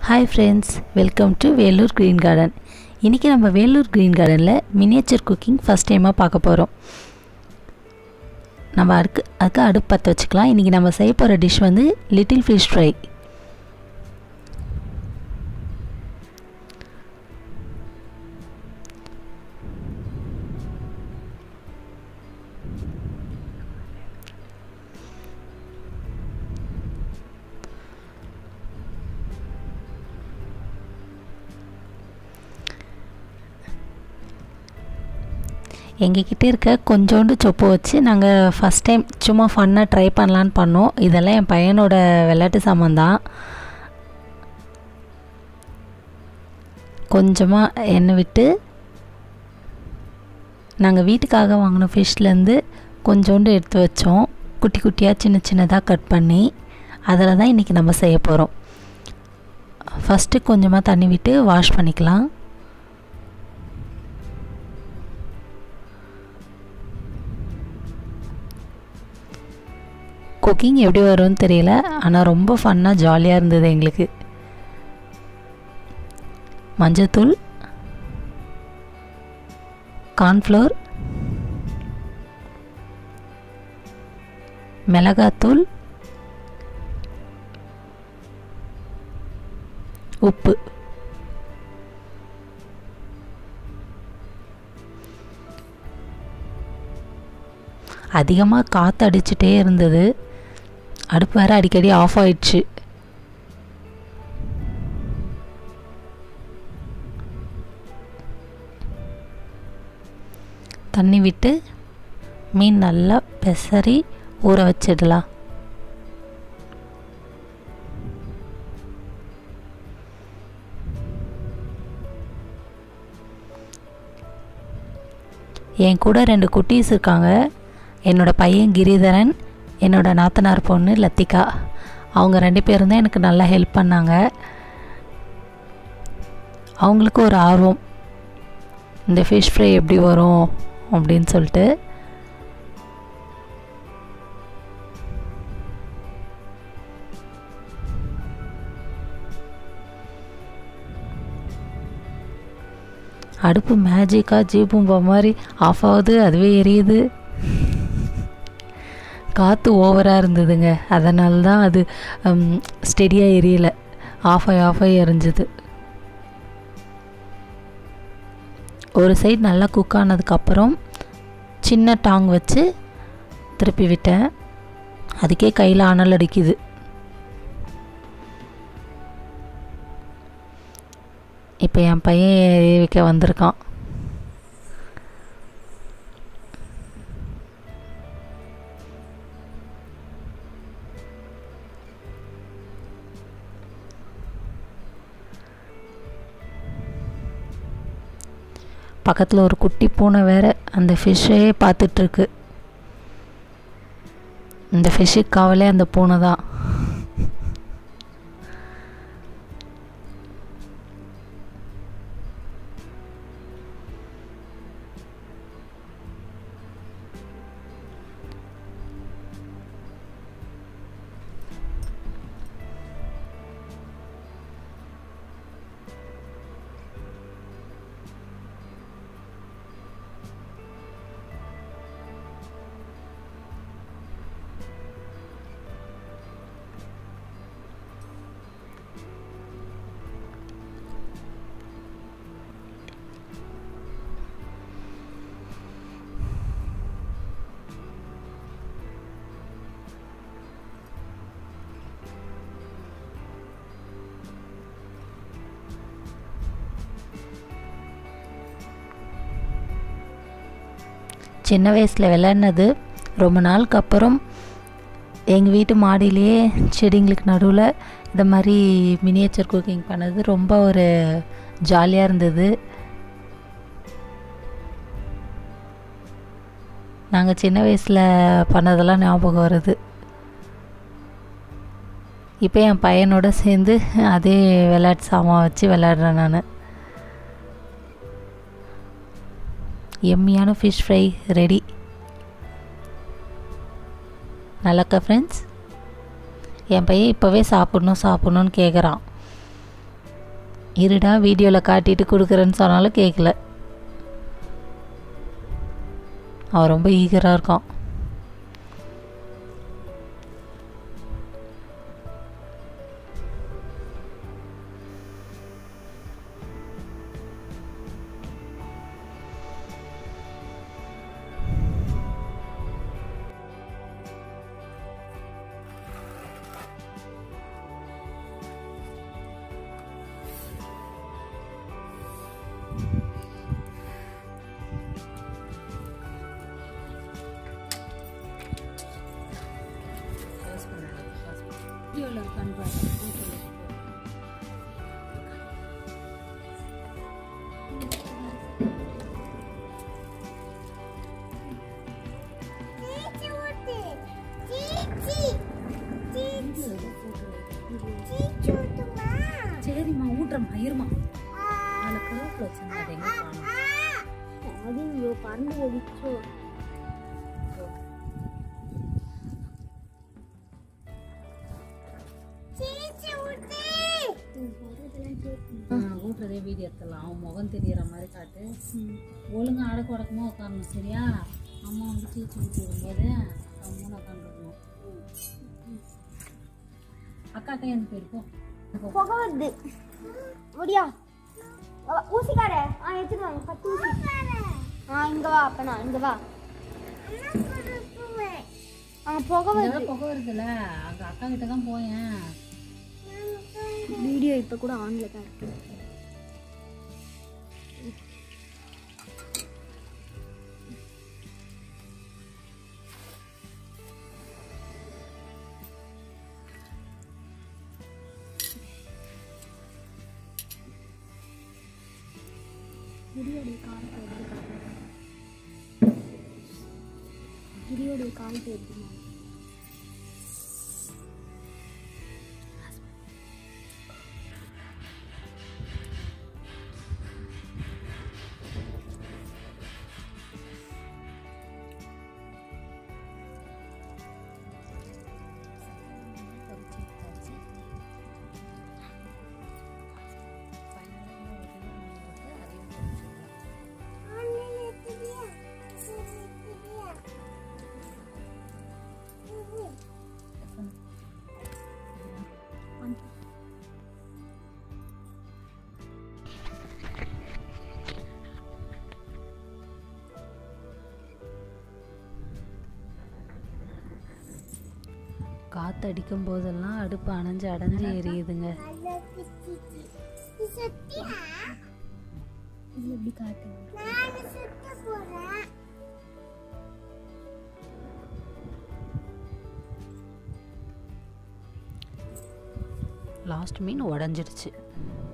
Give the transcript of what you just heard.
Hi friends welcome to Vellore green garden இன்றைக்கி நம்ம Vellore green கார்டனில் மினியேச்சர் குக்கிங் ஃபஸ்ட் டைமாக பார்க்க போகிறோம் நம்ம அடுக்கு அதுக்கு அடுப்பு பற்ற வச்சுக்கலாம் இன்றைக்கி நம்ம செய்ய போகிற டிஷ் வந்து லிட்டில் ஃபிஷ் ஃப்ரை எங்ககிட்ட இருக்க கொஞ்சோண்டு சொப்பு வச்சு நாங்கள் ஃபஸ்ட் டைம் சும்மா ஃபன்னாக ட்ரை பண்ணலான்னு பண்ணோம் இதெல்லாம் என் பையனோட விளையாட்டு சாமான் தான் கொஞ்சமாக எண்ணெய் விட்டு நாங்கள் வீட்டுக்காக வாங்கின ஃபிஷ்லேருந்து கொஞ்சோண்டு எடுத்து வச்சோம் குட்டி குட்டியாக சின்ன சின்னதாக கட் பண்ணி அதில் தான் இன்றைக்கி நம்ம செய்ய போகிறோம் ஃபஸ்ட்டு கொஞ்சமாக தண்ணி விட்டு வாஷ் பண்ணிக்கலாம் குக்கிங் எப்படி வரும்னு தெரியல ஆனால் ரொம்ப ஃபன்னாக ஜாலியாக இருந்தது எங்களுக்கு மஞ்சத்தூள் கார்ன்ஃப்ளோர் மிளகாத்தூள் உப்பு அதிகமாக காற்று அடிச்சுட்டே இருந்தது அடுப்பு வேறு அடிக்கடி ஆஃப் ஆயிடுச்சு தண்ணி விட்டு மீன் நல்லா பெசரி ஊற வச்சிடலாம் என் கூட ரெண்டு குட்டீஸ் இருக்காங்க என்னோடய பையன் கிரிதரன் என்னோடய நாத்தனார் பொண்ணு லத்திகா அவங்க ரெண்டு பேரும் தான் எனக்கு நல்லா ஹெல்ப் பண்ணாங்க அவங்களுக்கு ஒரு ஆர்வம் இந்த ஃபிஷ் ஃப்ரை எப்படி வரும் அப்படின்னு சொல்லிட்டு அடுப்பு மேஜிக்காக ஜீபூம்பா மாதிரி ஆஃப் ஆகுது அதுவே எரியுது காற்று ஓவராக இருந்ததுங்க அதனால தான் அது ஸ்டெடியாக எரியலை ஆஃப் ஆகி ஆஃப் ஆகி எரிஞ்சுது ஒரு சைடு நல்லா குக் ஆனதுக்கப்புறம் சின்ன டாங் வச்சு திருப்பி விட்டேன் அதுக்கே கையில் அனல் அடிக்குது இப்போ என் பையன் வைக்க வந்திருக்கான் பக்கத்தில் ஒரு குட்டி பூனை வேறு அந்த ஃபிஷ்ஷே பார்த்துட்ருக்கு இந்த ஃபிஷ்ஷுக்கு காவலே அந்த பூனை தான் சின்ன வயசில் விளையாடினது ரொம்ப நாளுக்கு அப்புறம் எங்கள் வீட்டு மாடியிலேயே செடிங்களுக்கு நடுவில் இந்த மாதிரி மினியேச்சர் குக்கிங் பண்ணது ரொம்ப ஒரு ஜாலியாக இருந்தது நாங்கள் சின்ன வயசில் பண்ணதெல்லாம் ஞாபகம் வருது இப்போ என் பையனோட சேர்ந்து அதே விளையாட்டு சாமான் வச்சு விளையாடுறேன் நான் எம்மியான ஃபிஷ் ஃப்ரை ரெடி நல்லாக்கா ஃப்ரெண்ட்ஸ் என் பையன் இப்போவே சாப்பிட்ணும் சாப்பிட்ணுன்னு கேட்குறான் இருடா வீடியோவில் காட்டிட்டு கொடுக்குறேன்னு சொன்னாலும் கேட்கல அவன் ரொம்ப ஈகராக இருக்கான் வீடியோவில் இருக்கான்னு சீச்சி ஊத்து. சீச்சி. சீச்சி. சீச்சி ஊத்துமா? சரிம்மா ஊட்டுறம்மா இருமா ஆ, நாலு கருவேப்பிலை வச்சுருந்தா அது எங்கே காணும் ஆ. ஐயோ, பறந்து வெடிச்சோ. சீச்சி ஊத்து. ஊட்டுறதே வீடியோ எடுத்துடலாம் அவன் முகம் தெரியற மாதிரி காட்டு ஒழுங்கா அடக்கு உடக்கமாக உட்காரணும் சரியா அம்மா வந்து சீச்சு ஊற்றி விடும்போது கம்முன்னு உட்காந்துருக்கணும் அக்கா கையெழுந்து போயிருக்கோம் புகை வருது முடியா அவ- ஊசிக்கார ஆ எடுத்துட்டு வாங்க பத்து ஊசி ஆ இங்க வா அப்ப நான் இங்க வா ஆ புகை வருது புகை வருதுல்ல அங்கே அக்கா கிட்ட தான் போயேன் வீடியோ இப்ப கூட ஆன்ல தான் இருக்கு கிரியோடைய காலத்தை எப்படி காட்டுறது கிரியோடைய காலத்தை எப்படி காற்று அடிக்கும் போதெல்லாம் அடுப்பு அணைஞ்சு அடைஞ்சு எரியுதுங்க இது எப்படி காட்டு லாஸ்ட் மீன் உடஞ்சிடுச்சு